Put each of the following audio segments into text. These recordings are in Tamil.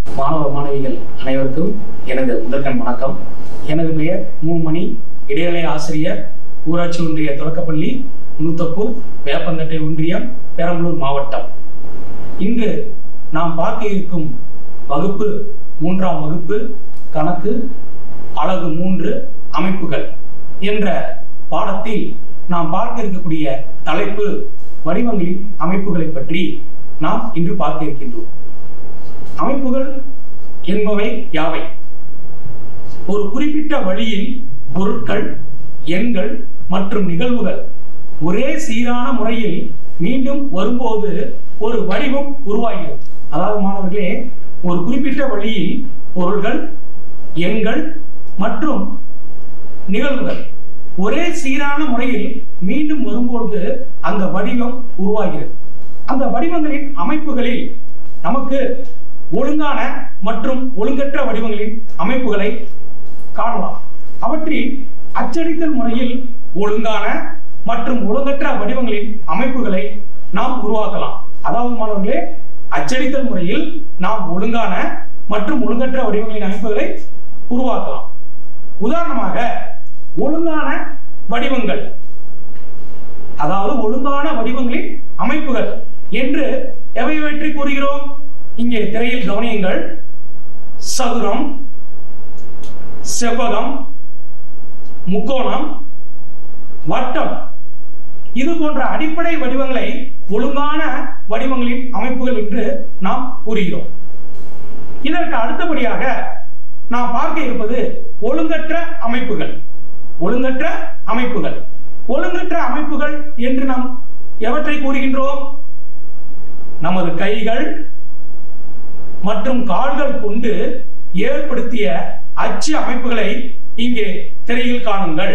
மாணவ மாணவிகள் அனைவருக்கும் எனது முதற்கண் வணக்கம் எனது பெயர் மூமணி இடைநிலை ஆசிரியர் ஊராட்சி ஒன்றிய தொடக்கப்பள்ளி நூத்தப்பூர் வேப்பந்தட்டை ஒன்றியம் பெரம்பலூர் மாவட்டம் இன்று நாம் பார்க்க இருக்கும் வகுப்பு மூன்றாம் வகுப்பு கணக்கு அழகு மூன்று அமைப்புகள் என்ற பாடத்தில் நாம் பார்க்க இருக்கக்கூடிய தலைப்பு வடிவங்களின் அமைப்புகளை பற்றி நாம் இன்று பார்க்க இருக்கின்றோம் அமைப்புகள் என்பவை யாவை ஒரு குறிப்பிட்ட வழியில் பொருட்கள் எண்கள் மற்றும் நிகழ்வுகள் ஒரே சீரான முறையில் மீண்டும் வரும்போது ஒரு வடிவம் உருவாகிறது அதாவது மாணவர்களே ஒரு குறிப்பிட்ட வழியில் பொருள்கள் எண்கள் மற்றும் நிகழ்வுகள் ஒரே சீரான முறையில் மீண்டும் வரும்பொழுது அந்த வடிவம் உருவாகிறது அந்த வடிவங்களின் அமைப்புகளில் நமக்கு ஒழுங்கான மற்றும் ஒழுங்கற்ற வடிவங்களின் அமைப்புகளை காணலாம் அவற்றில் அச்சடித்தல் முறையில் ஒழுங்கான மற்றும் ஒழுங்கற்ற வடிவங்களின் அமைப்புகளை நாம் உருவாக்கலாம் அதாவது மாணவர்களே அச்சடித்தல் முறையில் நாம் ஒழுங்கான மற்றும் ஒழுங்கற்ற வடிவங்களின் அமைப்புகளை உருவாக்கலாம் உதாரணமாக ஒழுங்கான வடிவங்கள் அதாவது ஒழுங்கான வடிவங்களின் அமைப்புகள் என்று எவையவற்றை கூறுகிறோம் இங்கே திரையில் கவனியுங்கள் சதுரம் செவ்வகம் முக்கோணம் வட்டம் இது போன்ற அடிப்படை வடிவங்களை ஒழுங்கான வடிவங்களின் அமைப்புகள் என்று நாம் கூறுகிறோம் இதற்கு அடுத்தபடியாக நாம் பார்க்க இருப்பது ஒழுங்கற்ற அமைப்புகள் ஒழுங்கற்ற அமைப்புகள் ஒழுங்கற்ற அமைப்புகள் என்று நாம் எவற்றை கூறுகின்றோம் நமது கைகள் மற்றும் கால்கள் கொண்டு ஏற்படுத்திய அச்சு அமைப்புகளை இங்கே திரையில் காணுங்கள்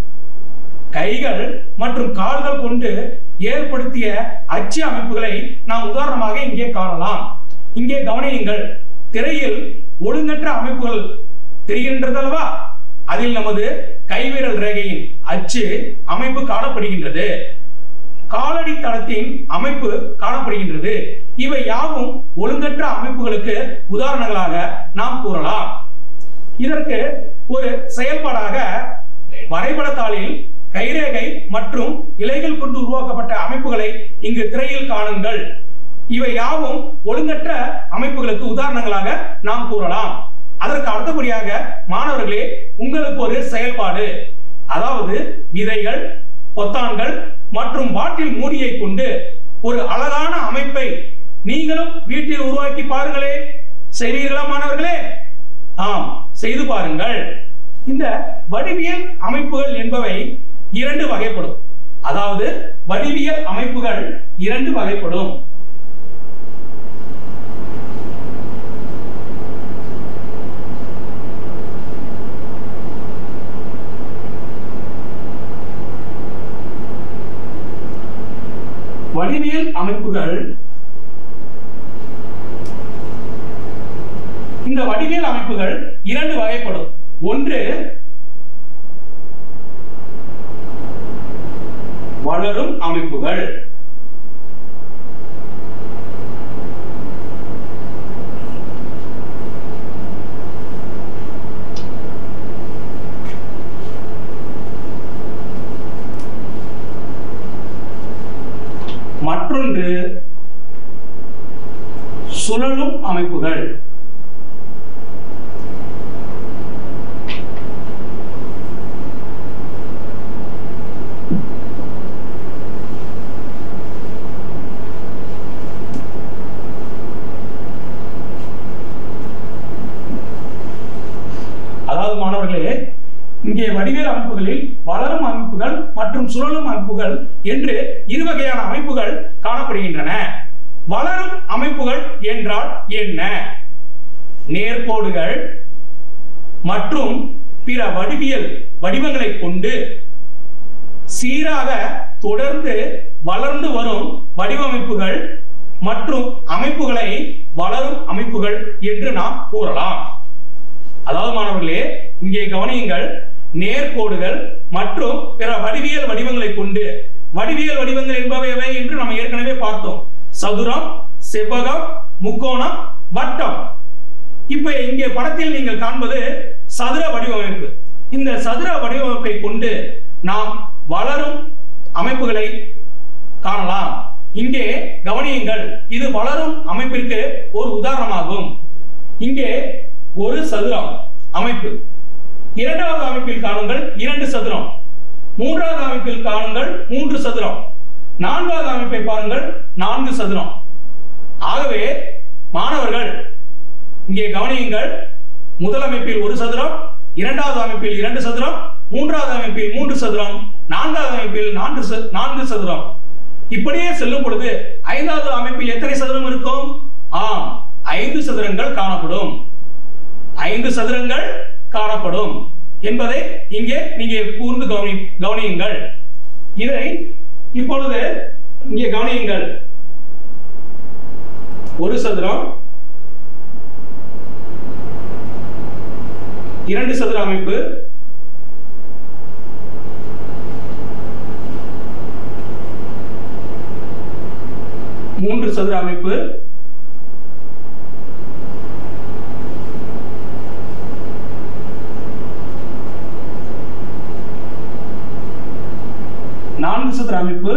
கைகள் மற்றும் கால்கள் கொண்டு ஏற்படுத்திய அச்சு அமைப்புகளை நாம் உதாரணமாக இங்கே காணலாம் இங்கே கவனியுங்கள் திரையில் ஒழுங்கற்ற அமைப்புகள் தெரிகின்றதல்லவா அதில் நமது கைவிரல் ரேகையின் அச்சு அமைப்பு காணப்படுகின்றது காலடி தளத்தின் அமைப்பு காணப்படுகின்றது இவை யாவும் ஒழுங்கற்ற அமைப்புகளுக்கு உதாரணங்களாக நாம் கூறலாம் இதற்கு ஒரு செயல்பாடாக வரைபடத்தாளில் கைரேகை மற்றும் இலைகள் கொண்டு உருவாக்கப்பட்ட அமைப்புகளை இங்கு திரையில் காணுங்கள் இவை யாவும் ஒழுங்கற்ற அமைப்புகளுக்கு உதாரணங்களாக நாம் கூறலாம் அதற்கு அடுத்தபடியாக மாணவர்களே உங்களுக்கு ஒரு செயல்பாடு அதாவது விதைகள் பொத்தான்கள் மற்றும் பாட்டில் மூடியை கொண்டு ஒரு அழகான அமைப்பை நீங்களும் வீட்டில் உருவாக்கி பாருங்களே செய்வீர்களா மாணவர்களே ஆம் செய்து பாருங்கள் இந்த வடிவியல் அமைப்புகள் என்பவை இரண்டு வகைப்படும் அதாவது வடிவியல் அமைப்புகள் இரண்டு வகைப்படும் வடிவியல் அமைப்புகள் இந்த வடிவியல் அமைப்புகள் இரண்டு வகைப்படும் ஒன்று வளரும் அமைப்புகள் மற்றொன்று சுழலும் அமைப்புகள் அதாவது மாணவர்களே இங்கே வடிவேல் அமைப்புகளில் வளரும் அமைப்புகள் மற்றும் சுழலும் அமைப்புகள் என்று இரு வகையான அமைப்புகள் காணப்படுகின்றன வளரும் அமைப்புகள் என்றால் என்ன நேர்கோடுகள் மற்றும் பிற வடிவியல் வடிவங்களை கொண்டு சீராக தொடர்ந்து வளர்ந்து வரும் வடிவமைப்புகள் மற்றும் அமைப்புகளை வளரும் அமைப்புகள் என்று நாம் கூறலாம் அதாவது மாணவர்களே இங்கே கவனியுங்கள் நேர்கோடுகள் மற்றும் பிற வடிவியல் வடிவங்களை கொண்டு வடிவியல் வடிவங்கள் என்பவை எவை என்று நாம் ஏற்கனவே பார்த்தோம் சதுரம் செவ்வகம் முக்கோணம் வட்டம் இப்ப இங்கே படத்தில் நீங்கள் காண்பது சதுர வடிவமைப்பு இந்த சதுர வடிவமைப்பை கொண்டு நாம் வளரும் அமைப்புகளை காணலாம் இங்கே கவனியுங்கள் இது வளரும் அமைப்பிற்கு ஒரு உதாரணமாகும் இங்கே ஒரு சதுரம் அமைப்பு இரண்டாவது அமைப்பில் காணுங்கள் இரண்டு சதுரம் மூன்றாவது அமைப்பில் காணுங்கள் மூன்று சதுரம் நான்காவது அமைப்பை பாருங்கள் நான்கு சதுரம் ஆகவே மாணவர்கள் இங்கே கவனியுங்கள் முதல் அமைப்பில் ஒரு சதுரம் இரண்டாவது அமைப்பில் இரண்டு சதுரம் மூன்றாவது அமைப்பில் மூன்று சதுரம் நான்காவது அமைப்பில் நான்கு ச- நான்கு சதுரம் இப்படியே செல்லும் பொழுது ஐந்தாவது அமைப்பில் எத்தனை சதுரம் இருக்கும் ஆம் ஐந்து சதுரங்கள் காணப்படும் ஐந்து சதுரங்கள் காணப்படும் என்பதை இங்கே நீங்க கூர்ந்து கவனி கவனியுங்கள் இதை இப்பொழுது இங்கே கவனியுங்கள் ஒரு சதுரம் இரண்டு சதுர அமைப்பு மூன்று சதுர அமைப்பு நான்கு சதுர அமைப்பு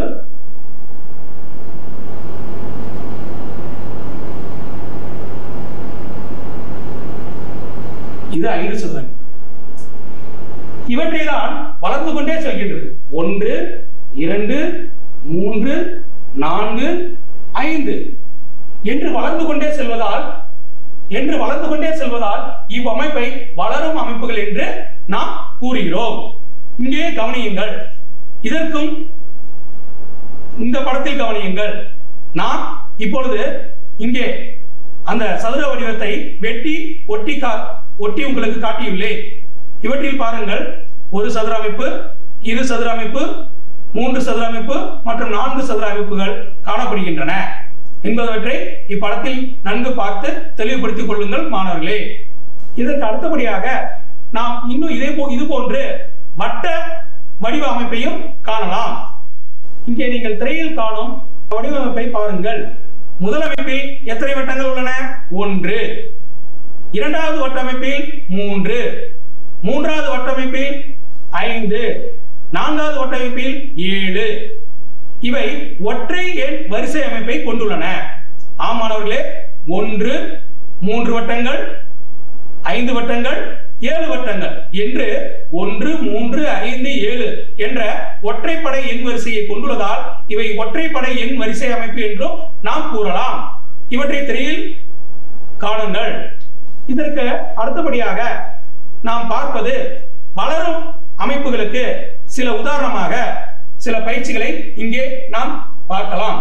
இது ஐந்து சதுரம் இவற்றை தான் வளர்ந்து கொண்டே செல்கின்றது ஒன்று இரண்டு மூன்று நான்கு ஐந்து என்று வளர்ந்து கொண்டே செல்வதால் என்று வளர்ந்து கொண்டே செல்வதால் இவ்வமைப்பை வளரும் அமைப்புகள் என்று நாம் கூறுகிறோம் இங்கே கவனியுங்கள் இதற்கும் இந்த படத்தில் கவனியுங்கள் நான் இப்பொழுது இங்கே அந்த சதுர வடிவத்தை வெட்டி ஒட்டி கா- ஒட்டி உங்களுக்கு காட்டியுள்ளேன் இவற்றில் பாருங்கள் ஒரு சதுர அமைப்பு இரு சதுர அமைப்பு மூன்று சதுர அமைப்பு மற்றும் நான்கு சதுர அமைப்புகள் காணப்படுகின்றன என்பவற்றை இப்படத்தில் நன்கு பார்த்து தெளிவுபடுத்திக் கொள்ளுங்கள் மாணவர்களே இதற்கு அடுத்தபடியாக நாம் இன்னும் இதே போ இது போன்று வட்ட வடிவ அமைப்பையும் காணலாம் இங்கே நீங்கள் திரையில் காணும் வடிவமைப்பை பாருங்கள் முதல் அமைப்பில் எத்தனை வட்டங்கள் உள்ளன ஒன்று இரண்டாவது வட்டமைப்பில் மூன்று மூன்றாவது வட்டமைப்பில் ஐந்து நான்காவது வட்டமைப்பில் ஏழு இவை ஒற்றை எண் வரிசை அமைப்பை கொண்டுள்ளன ஆம் மாணவர்களே ஒன்று மூன்று வட்டங்கள் ஐந்து வட்டங்கள் ஏழு வட்டங்கள் என்று ஒன்று மூன்று ஐந்து ஏழு என்ற ஒற்றைப்படை எண் வரிசையை கொண்டுள்ளதால் இவை ஒற்றைப்படை எண் வரிசை அமைப்பு என்றும் நாம் கூறலாம் இவற்றை திரையில் காணுங்கள் இதற்கு அடுத்தபடியாக நாம் பார்ப்பது வளரும் அமைப்புகளுக்கு சில உதாரணமாக சில பயிற்சிகளை இங்கே நாம் பார்க்கலாம்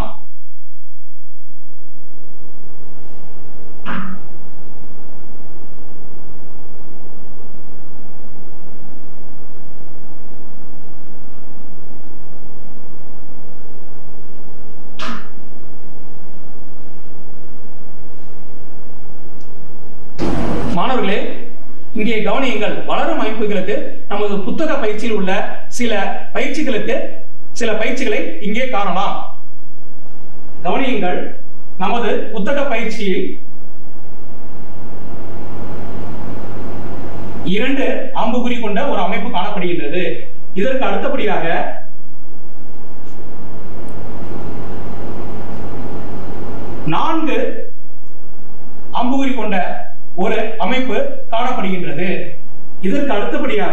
மாணவர்களே இங்கே கவனியுங்கள் வளரும் அமைப்புகளுக்கு நமது புத்தக பயிற்சியில் உள்ள சில பயிற்சிகளுக்கு சில பயிற்சிகளை இங்கே காணலாம் கவனியுங்கள் நமது புத்தக பயிற்சியில் இரண்டு அம்புகுறி கொண்ட ஒரு அமைப்பு காணப்படுகின்றது இதற்கு அடுத்தபடியாக நான்கு அம்புகுறி கொண்ட ஒரு அமைப்பு காணப்படுகின்றது இதற்கு அடுத்தபடியாக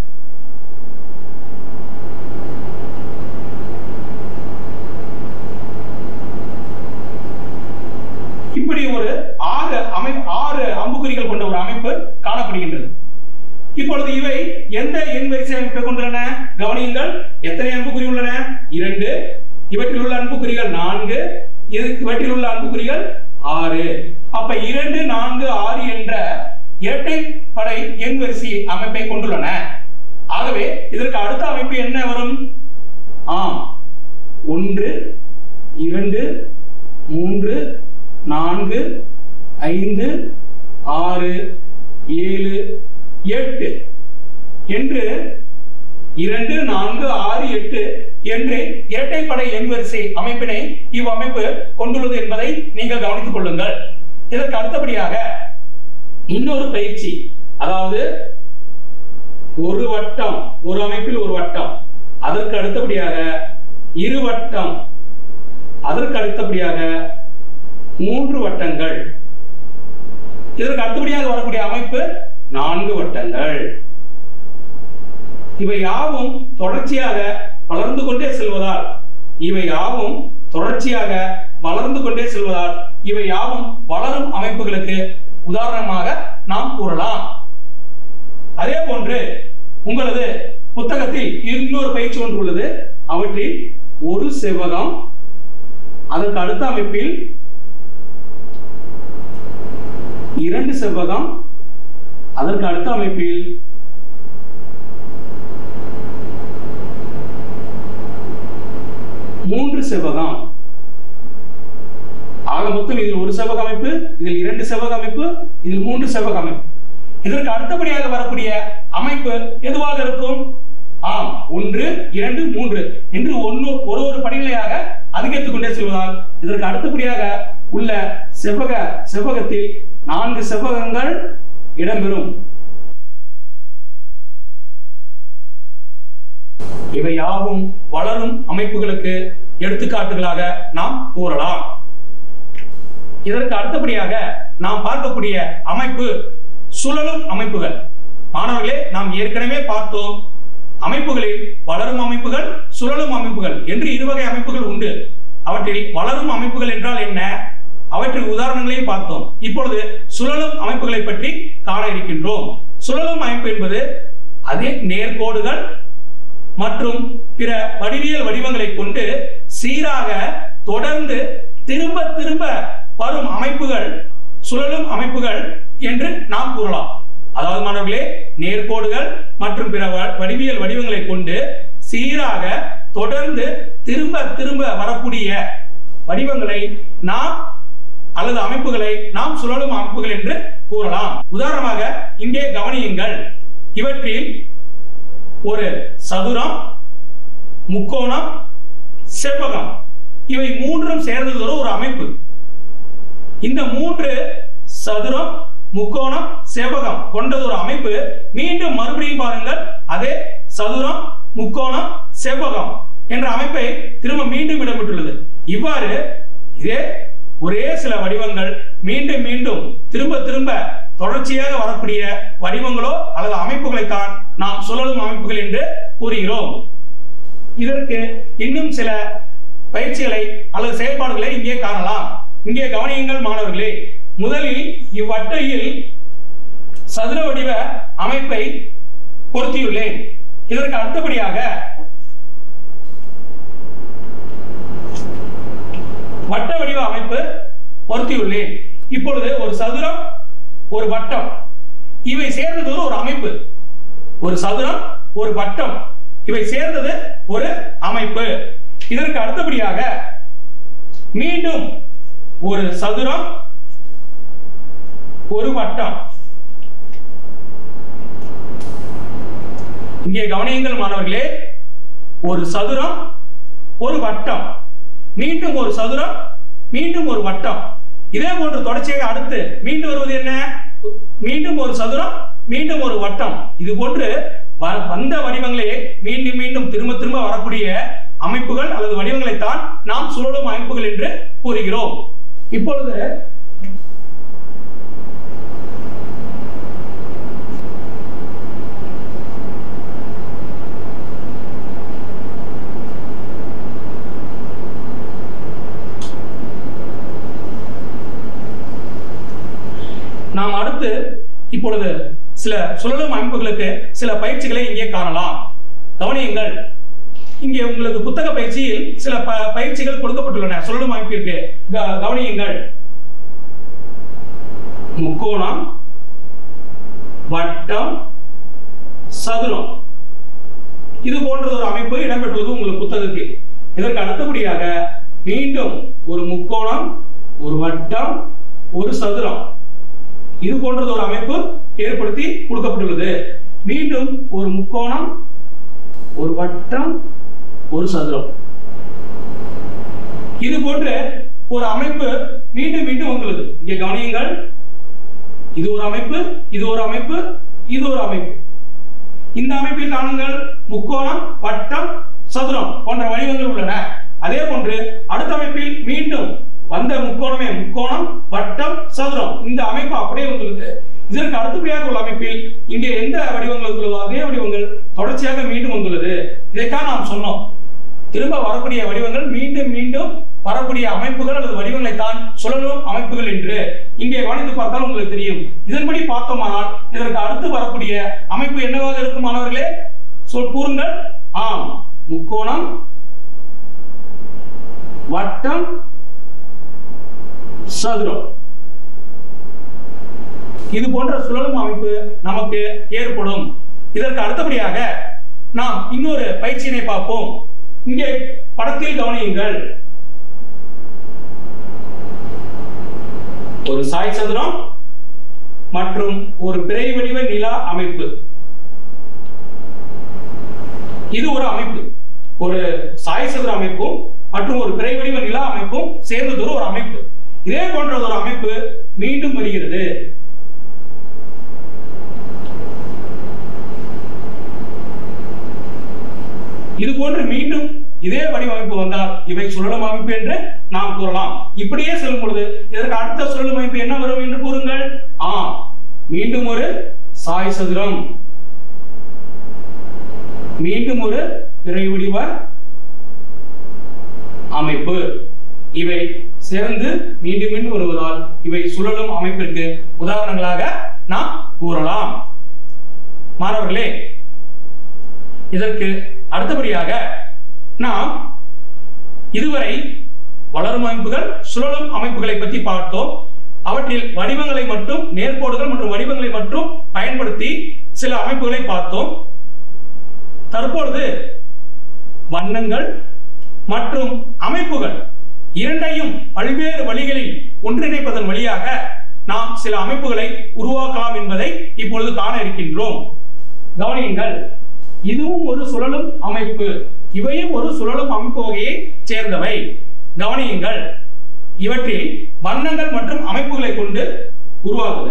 இப்படி ஒரு ஆறு அமை ஆறு அம்புக்குறிகள் கொண்ட ஒரு அமைப்பு காணப்படுகின்றது இப்பொழுது இவை எந்த எண் வரிசை அமைப்பை கொண்டுள்ளன கவனியுங்கள் எத்தனை அம்புக்குறி உள்ளன இரண்டு இவற்றில் உள்ள அம்புக்குறிகள் நான்கு இது- இவற்றில் உள்ள அம்புக்குறிகள் ஆறு அப்ப இரண்டு நான்கு ஆறு என்ற இரட்டை படை எண் வரிசை அமைப்பை கொண்டுள்ளன ஆகவே இதற்கு அடுத்த அமைப்பு என்ன வரும் ஆம் ஒன்று இரண்டு மூன்று நான்கு ஐந்து ஆறு ஏழு எட்டு என்று இரண்டு நான்கு ஆறு எட்டு என்று இரட்டைப்படை எண் வரிசை அமைப்பினை இவ்வமைப்பு கொண்டுள்ளது என்பதை நீங்கள் கவனித்துக் கொள்ளுங்கள் இதற்கு அடுத்தபடியாக இன்னொரு பயிற்சி அதாவது ஒரு வட்டம் ஒரு அமைப்பில் ஒரு வட்டம் அதற்கு அடுத்தபடியாக இரு வட்டம் அதற்கு அடுத்தபடியாக மூன்று வட்டங்கள் இதற்கு அடுத்தபடியாக வரக்கூடிய அமைப்பு நான்கு வட்டங்கள் இவை யாவும் தொடர்ச்சியாக வளர்ந்து கொண்டே செல்வதால் இவை யாவும் தொடர்ச்சியாக வளர்ந்து கொண்டே செல்வதால் இவை யாவும் வளரும் அமைப்புகளுக்கு உதாரணமாக நாம் கூறலாம் அதே போன்று உங்களது புத்தகத்தில் இன்னொரு பயிற்சி ஒன்று உள்ளது அவற்றில் ஒரு செவ்வகம் அதற்கு அடுத்த அமைப்பில் இரண்டு செவ்வகம் அதற்கு அடுத்த அமைப்பில் மூன்று செவ்வகம் ஆக மொத்தம் இதில் ஒரு செவ்வக அமைப்பு இதில் இரண்டு செவ்வக அமைப்பு இதில் மூன்று செவ்வக அமைப்பு இதற்கு அடுத்தபடியாக வரக்கூடிய அமைப்பு எதுவாக இருக்கும் ஆம் ஒன்று இரண்டு மூன்று என்று ஒன்று ஒரு ஒரு படிநிலையாக அதிகரித்துக் கொண்டே செல்வதால் இதற்கு அடுத்தபடியாக உள்ள செவ்வக செவ்வகத்தில் நான்கு செவ்வகங்கள் இடம்பெறும் இவை யாவும் வளரும் அமைப்புகளுக்கு எடுத்துக்காட்டுகளாக நாம் கூறலாம் இதற்கு அடுத்தபடியாக நாம் பார்க்கக்கூடிய அமைப்பு சுழலும் அமைப்புகள் மாணவர்களே நாம் ஏற்கனவே பார்த்தோம் அமைப்புகளில் வளரும் அமைப்புகள் சுழலும் அமைப்புகள் என்று இருவகை அமைப்புகள் உண்டு அவற்றில் வளரும் அமைப்புகள் என்றால் என்ன அவற்றின் உதாரணங்களையும் பார்த்தோம் இப்பொழுது சுழலும் அமைப்புகளை பற்றி காண இருக்கின்றோம் சுழலும் அமைப்பு என்பது அதே நேர்கோடுகள் மற்றும் பிற வடிவியல் வடிவங்களை கொண்டு சீராக தொடர்ந்து திரும்ப திரும்ப வரும் அமைப்புகள் சுழலும் அமைப்புகள் என்று நாம் கூறலாம் அதாவது மாணவர்களே நேர்கோடுகள் மற்றும் பிற வ- வடிவியல் வடிவங்களை கொண்டு சீராக தொடர்ந்து திரும்ப திரும்ப வரக்கூடிய வடிவங்களை நாம் அல்லது அமைப்புகளை நாம் சுழலும் அமைப்புகள் என்று கூறலாம் உதாரணமாக இங்கே கவனியுங்கள் இவற்றில் ஒரு சதுரம் முக்கோணம் செவ்வகம் இவை மூன்றும் சேர்ந்தது ஒரு அமைப்பு இந்த மூன்று சதுரம் முக்கோணம் செவ்வகம் கொண்டது ஒரு அமைப்பு மீண்டும் மறுபடியும் பாருங்கள் அதே சதுரம் முக்கோணம் செவ்வகம் என்ற அமைப்பை திரும்ப மீண்டும் இடம்பெற்றுள்ளது இவ்வாறு இதே ஒரே சில வடிவங்கள் மீண்டும் மீண்டும் திரும்ப திரும்ப தொடர்ச்சியாக வரக்கூடிய வடிவங்களோ அல்லது அமைப்புகளைத்தான் நாம் சுழலும் அமைப்புகள் என்று கூறுகிறோம் இதற்கு இன்னும் சில பயிற்சிகளை அல்லது செயல்பாடுகளை இங்கே காணலாம் இங்கே கவனியுங்கள் மாணவர்களே முதலில் இவ்வட்டையில் சதுர வடிவ அமைப்பை பொருத்தியுள்ளேன் இதற்கு அடுத்தபடியாக வட்ட வடிவ அமைப்பு பொருத்தியுள்ளேன் இப்பொழுது ஒரு சதுரம் ஒரு வட்டம் இவை சேர்ந்தது ஒரு அமைப்பு ஒரு சதுரம் ஒரு வட்டம் இவை சேர்ந்தது ஒரு அமைப்பு இதற்கு அடுத்தபடியாக மீண்டும் ஒரு சதுரம் ஒரு வட்டம் இங்கே கவனியுங்கள் மாணவர்களே ஒரு சதுரம் ஒரு வட்டம் மீண்டும் ஒரு சதுரம் மீண்டும் ஒரு வட்டம் இதே போன்று தொடர்ச்சியாக அடுத்து மீண்டும் வருவது என்ன மீண்டும் ஒரு சதுரம் மீண்டும் ஒரு வட்டம் இது போன்று வ- வந்த வடிவங்களே மீண்டும் மீண்டும் திரும்ப திரும்ப வரக்கூடிய அமைப்புகள் அல்லது வடிவங்களைத்தான் நாம் சுழலும் அமைப்புகள் என்று கூறுகிறோம் இப்பொழுது நாம் அடுத்து இப்பொழுது சில சுழலும் அமைப்புகளுக்கு சில பயிற்சிகளை இங்கே காணலாம் கவனியுங்கள் இங்கே உங்களுக்கு புத்தக பயிற்சியில் சில ப- பயிற்சிகள் கொடுக்கப்பட்டுள்ளன சுழலும் அமைப்பிற்கு க- கவனியுங்கள் முக்கோணம் வட்டம் சதுரம் இது போன்றது ஒரு அமைப்பு இடம்பெற்றுள்ளது உங்களுக்கு புத்தகத்தில் இதற்கு அடுத்தபடியாக மீண்டும் ஒரு முக்கோணம் ஒரு வட்டம் ஒரு சதுரம் இது போன்றது ஒரு அமைப்பு ஏற்படுத்தி கொடுக்கப்பட்டுள்ளது மீண்டும் ஒரு முக்கோணம் ஒரு வட்டம் ஒரு சதுரம் இது போன்ற ஒரு அமைப்பு மீண்டும் மீண்டும் வந்துள்ளது இங்கே கவனியுங்கள் இது ஒரு அமைப்பு இது ஒரு அமைப்பு இது ஒரு அமைப்பு இந்த அமைப்பில் காணுங்கள் முக்கோணம் வட்டம் சதுரம் போன்ற வடிவங்கள் உள்ளன அதே போன்று அடுத்த அமைப்பில் மீண்டும் வந்த முக்கோணமே முக்கோணம் வட்டம் சதுரம் இந்த அமைப்பு அப்படியே வந்துள்ளது இதற்கு அடுத்தபடியாக உள்ள அமைப்பில் இங்கே எந்த வடிவங்கள் உள்ளதோ அதே வடிவங்கள் தொடர்ச்சியாக மீண்டும் வந்துள்ளது இதைத்தான் நாம் சொன்னோம் திரும்ப வரக்கூடிய வடிவங்கள் மீண்டும் மீண்டும் வரக்கூடிய அமைப்புகள் அல்லது வடிவங்களை தான் சுழலும் அமைப்புகள் என்று இங்கே கவனித்து பார்த்தால் உங்களுக்கு தெரியும் இதன்படி பார்த்தோமானால் இதற்கு அடுத்து வரக்கூடிய அமைப்பு என்னவாக இருக்கும் மாணவர்களே சொல் கூறுங்கள் ஆம் முக்கோணம் வட்டம் சதுரம் இது போன்ற சுழலும் அமைப்பு நமக்கு ஏற்படும் இதற்கு அடுத்தபடியாக நாம் இன்னொரு பயிற்சியினை பார்ப்போம் இங்கே படத்தில் கவனியுங்கள் ஒரு சாய் சதுரம் மற்றும் ஒரு பிறை வடிவ நிலா அமைப்பு இது ஒரு அமைப்பு ஒரு சாய் சதுர அமைப்பும் மற்றும் ஒரு பிறை வடிவ நிலா அமைப்பும் சேர்ந்தது ஒரு அமைப்பு இதே போன்ற ஒரு அமைப்பு மீண்டும் வருகிறது இது போன்று மீண்டும் இதே வடிவமைப்பு வந்தால் இவை சுழலும் அமைப்பு என்று நாம் கூறலாம் இப்படியே செல்லும் பொழுது இதற்கு அடுத்த சுழலும் அமைப்பு என்ன வரும் என்று கூறுங்கள் ஆம் மீண்டும் ஒரு சாய் சதுரம் மீண்டும் ஒரு பிறை வடிவ அமைப்பு இவை சேர்ந்து மீண்டும் மீண்டும் வருவதால் இவை சுழலும் அமைப்பிற்கு உதாரணங்களாக நாம் கூறலாம் மாணவர்களே இதற்கு அடுத்தபடியாக நாம் இதுவரை வளரும் அமைப்புகள் சுழலும் அமைப்புகளை பற்றி பார்த்தோம் அவற்றில் வடிவங்களை மட்டும் நேர்கோடுகள் மற்றும் வடிவங்களை மட்டும் பயன்படுத்தி சில அமைப்புகளை பார்த்தோம் தற்பொழுது வண்ணங்கள் மற்றும் அமைப்புகள் இரண்டையும் பல்வேறு வழிகளில் ஒன்றிணைப்பதன் வழியாக நாம் சில அமைப்புகளை உருவாக்கலாம் என்பதை இப்பொழுது காண இருக்கின்றோம் கவனியுங்கள் இதுவும் ஒரு சுழலும் அமைப்பு இவையும் ஒரு சுழலும் அமைப்பு வகையை சேர்ந்தவை கவனியுங்கள் இவற்றில் வண்ணங்கள் மற்றும் அமைப்புகளை கொண்டு உருவாகுது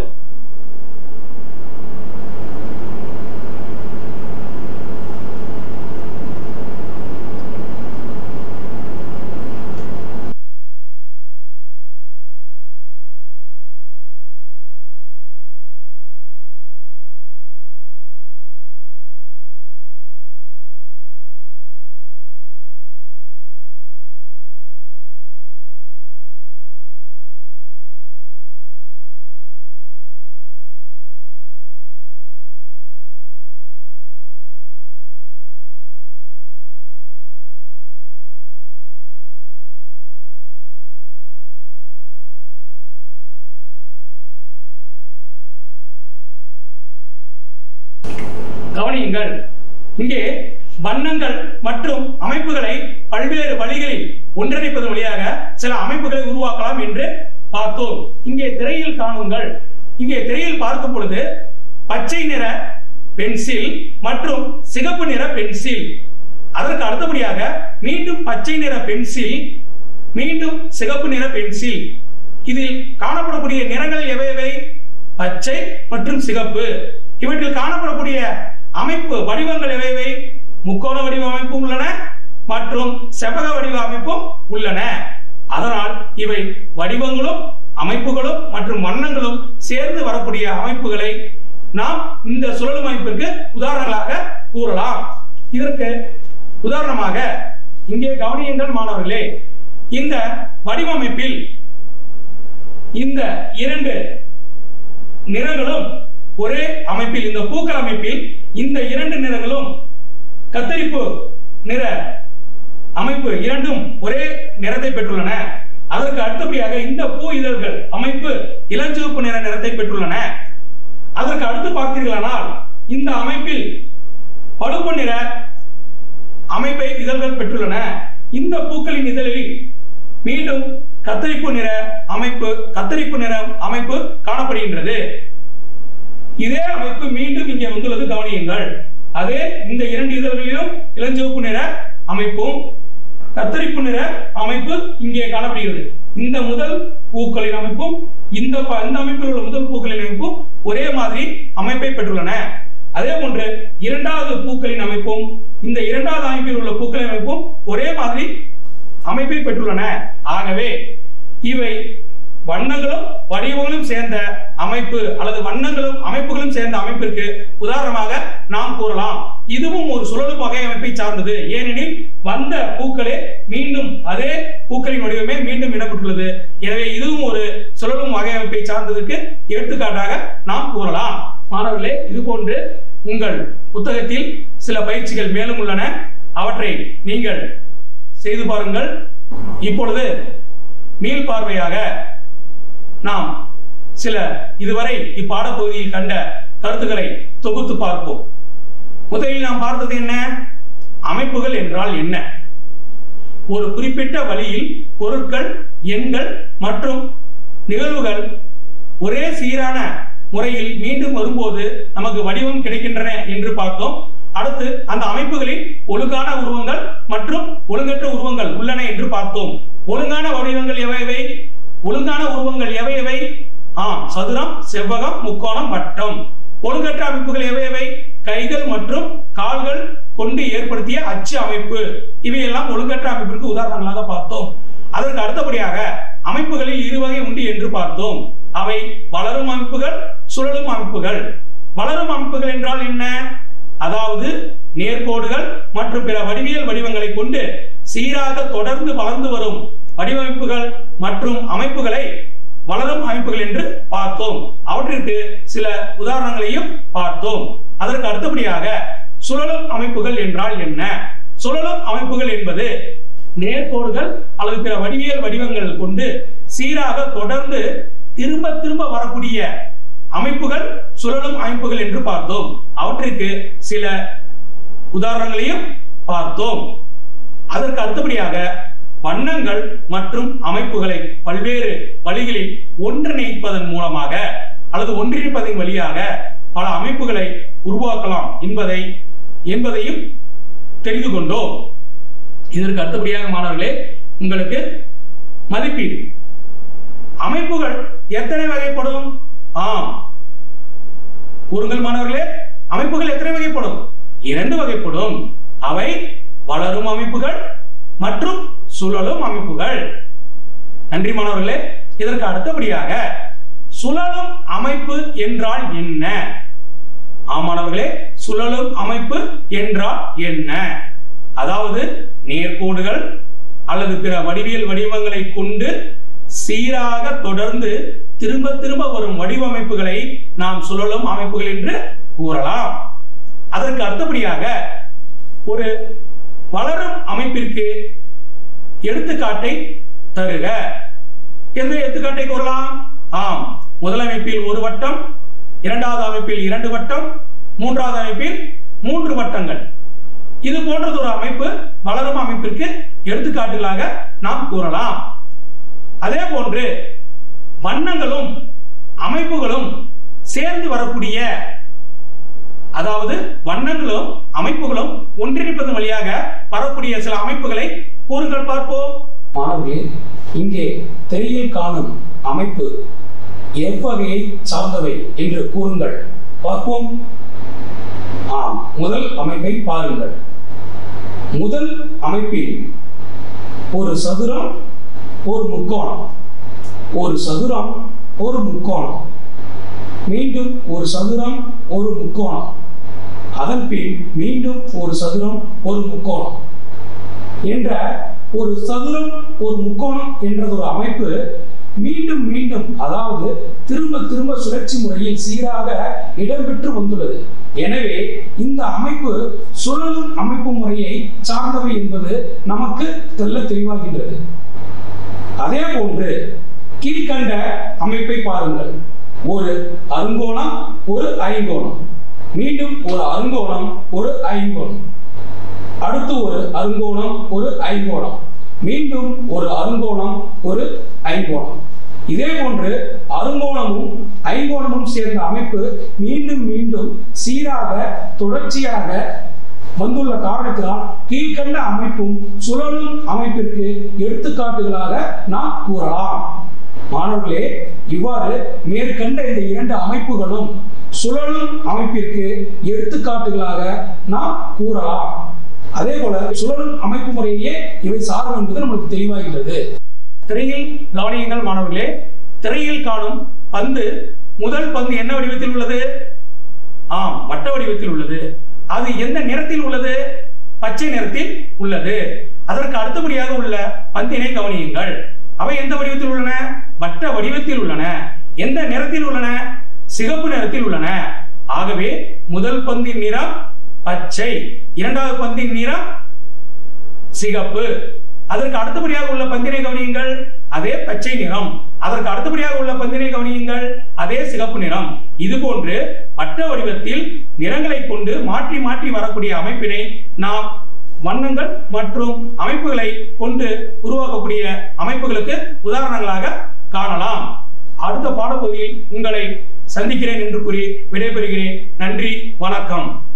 கவனியுங்கள் இங்கே வண்ணங்கள் மற்றும் அமைப்புகளை பல்வேறு வழிகளில் ஒன்றிணைப்பதன் வழியாக சில அமைப்புகளை உருவாக்கலாம் என்று பார்த்தோம் இங்கே திரையில் காணுங்கள் இங்கே திரையில் பார்க்கும் பொழுது பச்சை நிற பென்சில் மற்றும் சிகப்பு நிற பென்சில் அதற்கு அடுத்தபடியாக மீண்டும் பச்சை நிற பென்சில் மீண்டும் சிகப்பு நிற பென்சில் இதில் காணப்படக்கூடிய நிறங்கள் எவை எவை பச்சை மற்றும் சிகப்பு இவற்றில் காணப்படக்கூடிய அமைப்பு வடிவங்கள் எவைவை முக்கோண வடிவ அமைப்பும் உள்ளன மற்றும் செவ்வக வடிவ அமைப்பும் உள்ளன அதனால் இவை வடிவங்களும் அமைப்புகளும் மற்றும் வண்ணங்களும் சேர்ந்து வரக்கூடிய அமைப்புகளை நாம் இந்த சுழலும் அமைப்பிற்கு உதாரணங்களாக கூறலாம் இதற்கு உதாரணமாக இங்கே கவனியுங்கள் மாணவர்களே இந்த வடிவமைப்பில் இந்த இரண்டு நிறங்களும் ஒரே அமைப்பில் இந்த பூக்கள் அமைப்பில் இந்த இரண்டு நிறங்களும் கத்தரிப்பு நிற அமைப்பு இரண்டும் ஒரே நிறத்தை பெற்றுள்ளன அதற்கு அடுத்தபடியாக இந்த பூ இதழ்கள் அமைப்பு இளஞ்சிவப்பு நிற நிறத்தை பெற்றுள்ளன அதற்கு அடுத்து பார்த்தீர்களானால் இந்த அமைப்பில் பழுப்பு நிற அமைப்பை இதழ்கள் பெற்றுள்ளன இந்த பூக்களின் இதழில் மீண்டும் கத்தரிப்பு நிற அமைப்பு கத்தரிப்பு நிற அமைப்பு காணப்படுகின்றது இதே அமைப்பு மீண்டும் இங்கே வந்துள்ளது கவனியுங்கள் அதே இந்த இரண்டு இதழ்களிலும் இளஞ்சிவப்பு நிற அமைப்பும் கத்தரிப்பு நிற அமைப்பு இங்கே காணப்படுகிறது இந்த முதல் பூக்களின் அமைப்பும் இந்த ப- இந்த அமைப்பில் உள்ள முதல் பூக்களின் அமைப்பும் ஒரே மாதிரி அமைப்பை பெற்றுள்ளன அதே போன்று இரண்டாவது பூக்களின் அமைப்பும் இந்த இரண்டாவது அமைப்பில் உள்ள பூக்களின் அமைப்பும் ஒரே மாதிரி அமைப்பை பெற்றுள்ளன ஆகவே இவை வண்ணங்களும் வடிவங்களும் சேர்ந்த அமைப்பு அல்லது வண்ணங்களும் அமைப்புகளும் சேர்ந்த அமைப்பிற்கு உதாரணமாக நாம் கூறலாம் இதுவும் ஒரு சுழலும் வகை அமைப்பை சார்ந்தது ஏனெனில் வந்த பூக்களே மீண்டும் அதே பூக்களின் வடிவமே மீண்டும் இடப்பட்டுள்ளது எனவே இதுவும் ஒரு சுழலும் வகை அமைப்பை சார்ந்ததுக்கு எடுத்துக்காட்டாக நாம் கூறலாம் மாணவர்களே இது போன்று உங்கள் புத்தகத்தில் சில பயிற்சிகள் மேலும் உள்ளன அவற்றை நீங்கள் செய்து பாருங்கள் இப்பொழுது மீள்பார்வையாக நாம் சில இதுவரை இப்பாடப்பகுதியில் கண்ட கருத்துக்களை தொகுத்து பார்ப்போம் முதலில் நாம் பார்த்தது என்ன அமைப்புகள் என்றால் என்ன ஒரு குறிப்பிட்ட வழியில் பொருட்கள் எண்கள் மற்றும் நிகழ்வுகள் ஒரே சீரான முறையில் மீண்டும் வரும்போது நமக்கு வடிவம் கிடைக்கின்றன என்று பார்த்தோம் அடுத்து அந்த அமைப்புகளில் ஒழுங்கான உருவங்கள் மற்றும் ஒழுங்கற்ற உருவங்கள் உள்ளன என்று பார்த்தோம் ஒழுங்கான வடிவங்கள் எவை எவை ஒழுங்கான உருவங்கள் எவை எவை ஆம் சதுரம் செவ்வகம் முக்கோணம் வட்டம் ஒழுங்கற்ற அமைப்புகள் எவை எவை கைகள் மற்றும் கால்கள் கொண்டு ஏற்படுத்திய அச்சு அமைப்பு இவையெல்லாம் ஒழுங்கற்ற அமைப்பிற்கு உதாரணங்களாக பார்த்தோம் அதற்கு அடுத்தபடியாக அமைப்புகளில் இரு வகை உண்டு என்று பார்த்தோம் அவை வளரும் அமைப்புகள் சுழலும் அமைப்புகள் வளரும் அமைப்புகள் என்றால் என்ன அதாவது நேர்கோடுகள் மற்றும் பிற வடிவியல் வடிவங்களை கொண்டு சீராக தொடர்ந்து வளர்ந்து வரும் வடிவமைப்புகள் மற்றும் அமைப்புகளை வளரும் அமைப்புகள் என்று பார்த்தோம் அவற்றிற்கு சில உதாரணங்களையும் பார்த்தோம் அதற்கு அடுத்தபடியாக சுழலும் அமைப்புகள் என்றால் என்ன சுழலும் அமைப்புகள் என்பது நேர்கோடுகள் அல்லது பிற வடிவியல் வடிவங்கள் கொண்டு சீராக தொடர்ந்து திரும்ப திரும்ப வரக்கூடிய அமைப்புகள் சுழலும் அமைப்புகள் என்று பார்த்தோம் அவற்றிற்கு சில உதாரணங்களையும் பார்த்தோம் அதற்கு அடுத்தபடியாக வண்ணங்கள் மற்றும் அமைப்புகளை பல்வேறு வழிகளில் ஒன்றிணைப்பதன் மூலமாக அல்லது ஒன்றிணைப்பதன் வழியாக பல அமைப்புகளை உருவாக்கலாம் என்பதை என்பதையும் தெரிந்து கொண்டோம் இதற்கு அடுத்தபடியாக மாணவர்களே உங்களுக்கு மதிப்பீடு அமைப்புகள் எத்தனை வகைப்படும் ஆம் கூறுங்கள் மாணவர்களே அமைப்புகள் எத்தனை வகைப்படும் இரண்டு வகைப்படும் அவை வளரும் அமைப்புகள் மற்றும் சுழலும் அமைப்புகள் நன்றி மாணவர்களே இதற்கு அடுத்தபடியாக சுழலும் அமைப்பு என்றால் என்ன ஆமாணவர்களே சுழலும் அமைப்பு என்றால் என்ன அதாவது நேர்கோடுகள் அல்லது பிற வடிவியல் வடிவங்களை கொண்டு சீராக தொடர்ந்து திரும்ப திரும்ப வரும் வடிவமைப்புகளை நாம் சுழலும் அமைப்புகள் என்று கூறலாம் அதற்கு அடுத்தபடியாக ஒரு வளரும் அமைப்பிற்கு எடுத்துக்காட்டை தருக எந்த எடுத்துக்காட்டை கூறலாம் ஆம் முதல் அமைப்பில் ஒரு வட்டம் இரண்டாவது அமைப்பில் இரண்டு வட்டம் மூன்றாவது அமைப்பில் மூன்று வட்டங்கள் இது போன்றது ஒரு அமைப்பு வளரும் அமைப்பிற்கு எடுத்துக்காட்டுகளாக நாம் கூறலாம் அதே போன்று வண்ணங்களும் அமைப்புகளும் சேர்ந்து வரக்கூடிய அதாவது வண்ணங்களும் அமைப்புகளும் ஒன்றிணைப்பதன் வழியாக வரக்கூடிய சில அமைப்புகளை கூறுங்கள் பார்ப்போம் மாணவர்களே இங்கே திரையில் காணும் அமைப்பு எவ்வகையை சார்ந்தவை என்று கூறுங்கள் பார்ப்போம் ஆம் முதல் அமைப்பை பாருங்கள் முதல் அமைப்பில் ஒரு சதுரம் ஒரு முக்கோணம் ஒரு சதுரம் ஒரு முக்கோணம் மீண்டும் ஒரு சதுரம் ஒரு முக்கோணம் அதன் பின் மீண்டும் ஒரு சதுரம் ஒரு முக்கோணம் என்ற ஒரு சதுரம் ஒரு முக்கோணம் என்றது ஒரு அமைப்பு மீண்டும் மீண்டும் அதாவது திரும்ப திரும்ப சுழற்சி முறையில் சீராக இடம்பெற்று வந்துள்ளது எனவே இந்த அமைப்பு சுழலும் அமைப்பு முறையை சார்ந்தவை என்பது நமக்கு தெல்ல தெளிவாகின்றது அதே போன்று கீழ்கண்ட அமைப்பை பாருங்கள் ஒரு அருங்கோணம் ஒரு ஐங்கோணம் மீண்டும் ஒரு அருங்கோணம் ஒரு ஐங்கோணம் அடுத்து ஒரு அருங்கோணம் ஒரு ஐங்கோணம் மீண்டும் ஒரு அருங்கோணம் ஒரு ஐங்கோணம் இதே போன்று அருங்கோணமும் ஐங்கோணமும் சேர்ந்த அமைப்பு மீண்டும் மீண்டும் சீராக தொடர்ச்சியாக வந்துள்ள காரணத்தினால் கீழ்கண்ட அமைப்பும் சுழலும் அமைப்பிற்கு எடுத்துக்காட்டுகளாக நாம் கூறலாம் மாணவர்களே இவ்வாறு மேற்கண்ட இந்த இரண்டு அமைப்புகளும் சுழலும் அமைப்பிற்கு எடுத்துக்காட்டுகளாக நாம் கூறலாம் அதே போல சுழலும் அமைப்பு முறையே இவை சாரும் என்பது நமக்கு தெளிவாகிறது திரையில் கவனியுங்கள் மாணவர்களே திரையில் காணும் பந்து முதல் பந்து என்ன வடிவத்தில் உள்ளது ஆம் வட்ட வடிவத்தில் உள்ளது அது எந்த நிறத்தில் உள்ளது பச்சை நிறத்தில் உள்ளது அதற்கு அடுத்தபடியாக உள்ள பந்தினை கவனியுங்கள் அவை எந்த வடிவத்தில் உள்ளன வட்ட வடிவத்தில் உள்ளன எந்த நிறத்தில் உள்ளன சிகப்பு நிறத்தில் உள்ளன ஆகவே முதல் பந்தின் நிறம் பச்சை இரண்டாவது பந்தின் நிறம் சிகப்பு அதற்கு அடுத்தபடியாக உள்ள பந்தினை கவனியுங்கள் அதே பச்சை நிறம் அதற்கு அடுத்தபடியாக உள்ள பந்தினை கவனியுங்கள் அதே சிகப்பு நிறம் இது போன்று வட்ட வடிவத்தில் நிறங்களை கொண்டு மாற்றி மாற்றி வரக்கூடிய அமைப்பினை நாம் வண்ணங்கள் மற்றும் அமைப்புகளை கொண்டு உருவாக்கக்கூடிய அமைப்புகளுக்கு உதாரணங்களாக காணலாம் அடுத்த பாடப்பகுதியில் உங்களை சந்திக்கிறேன் என்று கூறி விடைபெறுகிறேன் நன்றி வணக்கம்